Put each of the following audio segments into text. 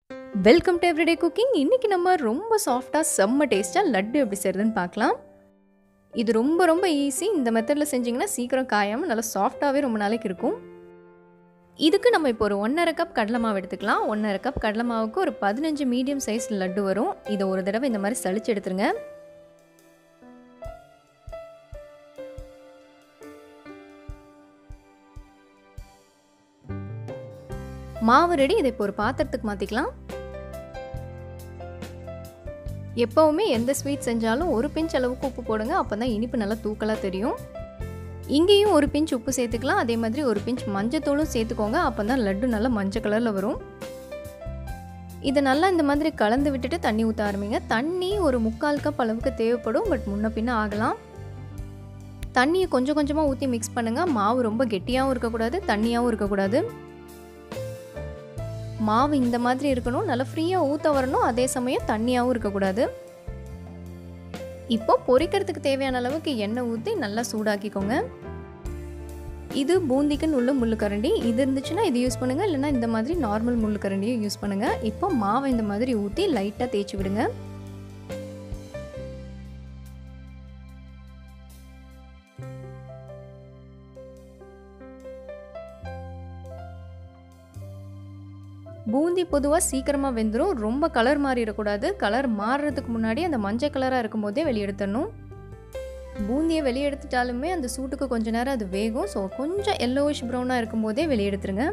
welcome to everyday cooking இன்றைக்கி நம்ம ரொம்ப சாஃப்டாக செம்ம டேஸ்ட்டாக லட்டு எப்படி செய்கிறதுன்னு பார்க்கலாம் இது ரொம்ப ரொம்ப ஈஸி இந்த மெத்தடில் செஞ்சிங்கன்னா சீக்கிரம் காயாமல் நல்லா சாஃப்டாகவே ரொம்ப நாளைக்கு இருக்கும் இதுக்கு நம்ம இப்போ ஒரு ஒன்றரை கப் கடலை மாவு எடுத்துக்கலாம் ஒன்றரை கப் கடலை மாவுக்கு ஒரு பதினஞ்சு மீடியம் சைஸ் லட்டு வரும் இதை ஒரு தடவை இந்த மாதிரி சளிச்சு எடுத்துருங்க மாவு ரெடி இதை இப்போ ஒரு பாத்திரத்துக்கு மாற்றிக்கலாம் எப்போவுமே எந்த ஸ்வீட் செஞ்சாலும் ஒரு பிஞ்ச் அளவுக்கு உப்பு போடுங்க அப்போ தான் இனிப்பு நல்லா தூக்கலாக தெரியும் இங்கேயும் ஒரு பிஞ்ச் உப்பு சேர்த்துக்கலாம் அதே மாதிரி ஒரு பிஞ்ச் மஞ்சத்தூளும் சேர்த்துக்கோங்க அப்போ தான் லட்டு நல்லா மஞ்சள் கலரில் வரும் இதை நல்லா இந்த மாதிரி கலந்து விட்டுட்டு தண்ணி ஊற்ற ஆரம்பிங்க தண்ணி ஒரு முக்கால் கப் அளவுக்கு தேவைப்படும் பட் முன்ன பின்ன ஆகலாம் தண்ணியை கொஞ்சம் கொஞ்சமாக ஊற்றி மிக்ஸ் பண்ணுங்கள் மாவு ரொம்ப கெட்டியாகவும் இருக்கக்கூடாது தண்ணியாகவும் இருக்கக்கூடாது மாவு இந்த மாதிரி இருக்கணும் நல்லா ஃப்ரீயாக ஊற்ற வரணும் அதே சமயம் தண்ணியாகவும் இருக்கக்கூடாது இப்போ பொரிக்கிறதுக்கு தேவையான அளவுக்கு எண்ணெய் ஊற்றி நல்லா சூடாக்கிக்கோங்க இது பூந்திக்குன்னு உள்ள முள்ளுக்கரண்டி இது இருந்துச்சுன்னா இது யூஸ் பண்ணுங்கள் இல்லைனா இந்த மாதிரி நார்மல் முள்ளுக்கரண்டியை யூஸ் பண்ணுங்கள் இப்போ மாவை இந்த மாதிரி ஊற்றி லைட்டாக தேய்ச்சி விடுங்க பூந்தி பொதுவாக சீக்கிரமாக வெந்துடும் ரொம்ப கலர் மாறிடக்கூடாது கலர் மாறுறதுக்கு முன்னாடி அந்த மஞ்சள் கலராக இருக்கும் போதே வெளியெடுத்துடணும் பூந்தியை வெளியெடுத்துட்டாலுமே அந்த சூட்டுக்கு கொஞ்ச நேரம் அது வேகும் ஸோ கொஞ்சம் எல்லோவிஷ் ப்ரௌனாக இருக்கும் போதே வெளியெடுத்துருங்க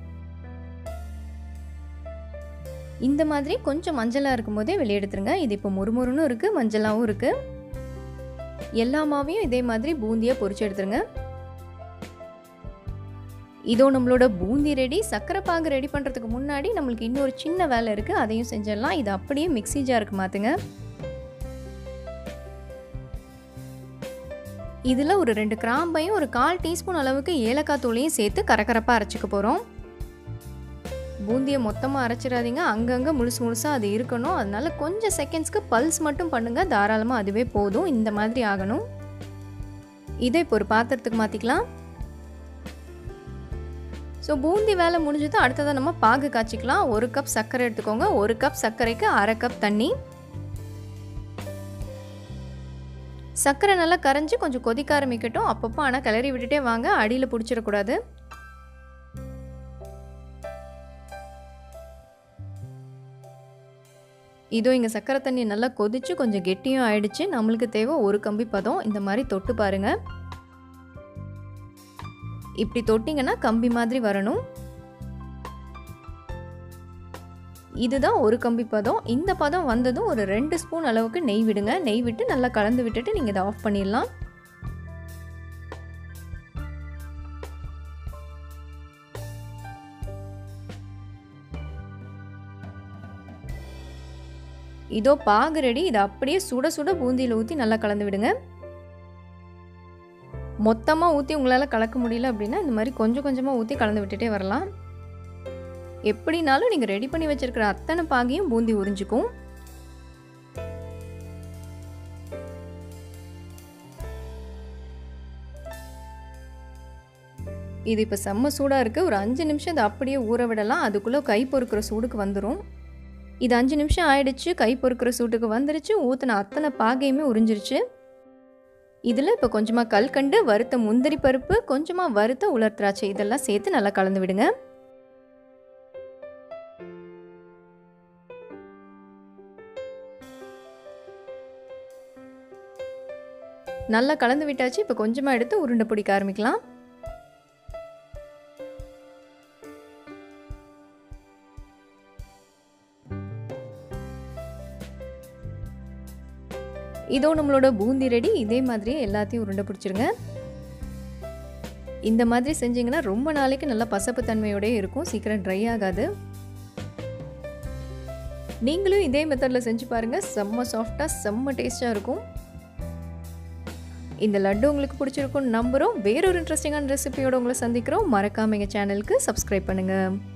இந்த மாதிரி கொஞ்சம் மஞ்சளாக இருக்கும் போதே வெளியெடுத்துருங்க இது இப்போ முறுமுறுன்னு இருக்குது மஞ்சளாகவும் இருக்குது எல்லா மாவையும் இதே மாதிரி பூந்தியை பொரிச்சு எடுத்துருங்க இதோ நம்மளோட பூந்தி ரெடி சர்க்கரை பாகு ரெடி பண்ணுறதுக்கு முன்னாடி நம்மளுக்கு இன்னொரு சின்ன வேலை இருக்குது அதையும் செஞ்சிடலாம் இது அப்படியே மிக்சி ஜாருக்கு மாற்றுங்க இதில் ஒரு ரெண்டு கிராம்பையும் ஒரு கால் டீஸ்பூன் அளவுக்கு ஏலக்காய் தூளையும் சேர்த்து கரகரப்பாக அரைச்சிக்க போகிறோம் பூந்தியை மொத்தமாக அரைச்சிடாதீங்க அங்கங்கே முழுசு முழுசாக அது இருக்கணும் அதனால கொஞ்சம் செகண்ட்ஸ்க்கு பல்ஸ் மட்டும் பண்ணுங்கள் தாராளமாக அதுவே போதும் இந்த மாதிரி ஆகணும் இதை இப்போ ஒரு பாத்திரத்துக்கு மாற்றிக்கலாம் ஸோ பூந்தி வேலை முடிஞ்சது அடுத்ததாக நம்ம பாகு காய்ச்சிக்கலாம் ஒரு கப் சர்க்கரை எடுத்துக்கோங்க ஒரு கப் சர்க்கரைக்கு அரை கப் தண்ணி சர்க்கரை நல்லா கரைஞ்சி கொஞ்சம் கொதிக்க ஆரம்பிக்கட்டும் அப்பப்போ ஆனால் கிளறி விட்டுட்டே வாங்க அடியில் பிடிச்சிடக்கூடாது இதோ இங்கே சர்க்கரை தண்ணி நல்லா கொதிச்சு கொஞ்சம் கெட்டியும் ஆயிடுச்சு நம்மளுக்கு தேவை ஒரு கம்பி பதம் இந்த மாதிரி தொட்டு பாருங்கள் இப்படி தொட்டிங்கன்னா கம்பி மாதிரி வரணும் இதுதான் ஒரு கம்பி பதம் இந்த பதம் வந்ததும் ஒரு ரெண்டு ஸ்பூன் அளவுக்கு நெய் விடுங்க நெய் விட்டு நல்லா கலந்து விட்டுட்டு நீங்கள் இதை ஆஃப் பண்ணிடலாம் இதோ பாகு ரெடி இதை அப்படியே சுட சுட பூந்தியில் ஊற்றி நல்லா கலந்து விடுங்க மொத்தமாக ஊற்றி உங்களால் கலக்க முடியல அப்படின்னா இந்த மாதிரி கொஞ்சம் கொஞ்சமாக ஊற்றி கலந்து விட்டுட்டே வரலாம் எப்படினாலும் நீங்கள் ரெடி பண்ணி வச்சுருக்கிற அத்தனை பாகையும் பூந்தி உறிஞ்சிக்கும் இது இப்போ செம்ம சூடாக இருக்குது ஒரு அஞ்சு நிமிஷம் இதை அப்படியே ஊற விடலாம் அதுக்குள்ளே கை பொறுக்கிற சூடுக்கு வந்துடும் இது அஞ்சு நிமிஷம் ஆயிடுச்சு கை பொறுக்கிற சூட்டுக்கு வந்துருச்சு ஊற்றின அத்தனை பாகையுமே உறிஞ்சிருச்சு இதில் இப்போ கொஞ்சமாக கல்கண்டு வறுத்த முந்திரி பருப்பு கொஞ்சமாக வறுத்த உலர் திராட்சை இதெல்லாம் சேர்த்து நல்லா கலந்து விடுங்க நல்லா கலந்து விட்டாச்சு இப்போ கொஞ்சமாக எடுத்து உருண்டை பிடிக்க ஆரம்பிக்கலாம் இதோ நம்மளோட பூந்தி ரெடி இதே மாதிரியே எல்லாத்தையும் உருண்டை பிடிச்சிருங்க இந்த மாதிரி செஞ்சிங்கன்னா ரொம்ப நாளைக்கு நல்லா பசப்பு தன்மையோடய இருக்கும் சீக்கிரம் ட்ரை ஆகாது நீங்களும் இதே மெத்தடில் செஞ்சு பாருங்கள் செம்ம சாஃப்டாக செம்ம டேஸ்ட்டாக இருக்கும் இந்த லட்டு உங்களுக்கு பிடிச்சிருக்கும்னு நம்புகிறோம் வேறொரு இன்ட்ரெஸ்டிங்கான ரெசிபியோட உங்களை சந்திக்கிறோம் மறக்காம எங்கள் சேனலுக்கு சப்ஸ்கிரைப் பண்ணுங்கள்